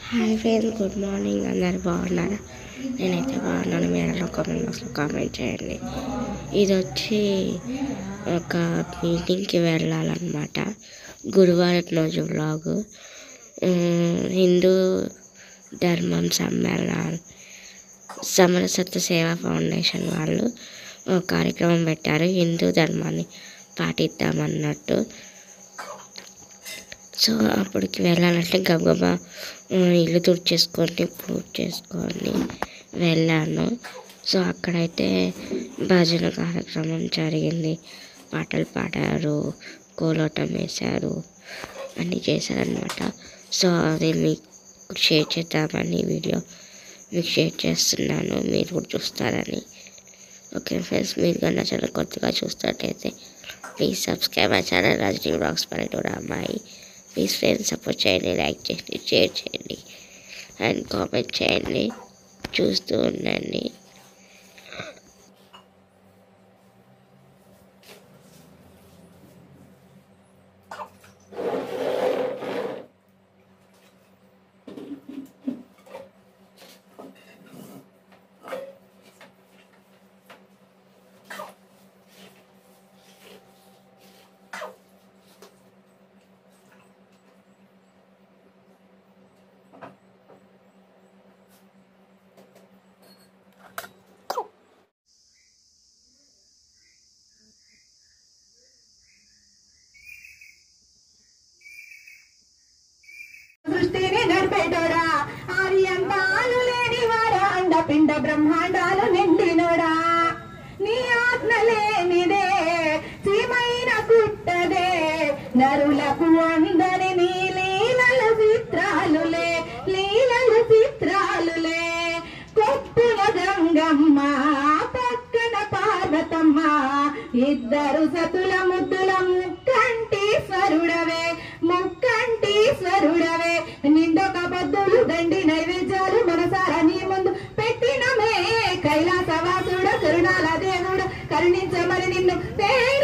hi friends good morning అందరు బాగున్నారా నేనైతే బాగున్నాను మీరు కామెంట్ బాక్స్లో కామెంట్ చేయండి ఇది వచ్చి ఒక మీటింగ్కి వెళ్ళాలన్నమాట గురువారం రోజు వ్లాగ్ హిందూ ధర్మం సమ్మేళన సమరసత్వ సేవా ఫౌండేషన్ వాళ్ళు ఒక కార్యక్రమం పెట్టారు హిందూ ధర్మాన్ని పాటిద్దామన్నట్టు సో అప్పటికి వెళ్ళాలంటే గబగబా ఆ, ఇల్లు తుడిచేసుకొని పూజ చేసుకొని వెళ్ళాను సో అక్కడైతే భజన కార్యక్రమం జరిగింది పాటలు పాడారు కోలాటం వేశారు అన్నీ చేశారనమాట సో అది మీకు షేర్ చేద్దామని ఈ వీడియో మీకు షేర్ చేస్తున్నాను మీరు కూడా చూస్తారని ఓకే ఫ్రెండ్స్ మీరు కన్నా చాలా కొత్తగా చూస్తున్నట్టయితే please subscribe my channel Rajini blogs పల్లెటూరు అమ్మాయి ప్లీజ్ ఫ్రెండ్స్ సపోర్ట్ చేయండి లైక్ చేయండి షేర్ చేయండి అండ్ కామెంట్ చేయండి చూస్తూ ఉండండి సృష్టిని నడిపేటోడా ఆర్యంతాలు లేని వారా అండపిండ బ్రహ్మాండాలు నిండినోడా నీ ఆజ్ఞ లేనిదే సీమైన కుట్టదే నరులకు అందని నీ లీలలు చిత్రాలులే లీలలు చిత్రాలులే కొప్పుల గంగమ్మ పక్కన పార్వతమ్మ ఇద్దరు సతుల ముద్దుల ముక్కంటీశ్వరుడవే ముక్కంటీశ్వరుడవే నిండొక బద్దులు దండి నైవేద్యాలు మనసారా నీ ముందు పెట్టినమే కైలాసవాసుడ కరుణాల దేవుడు కరుణించమని నిన్ను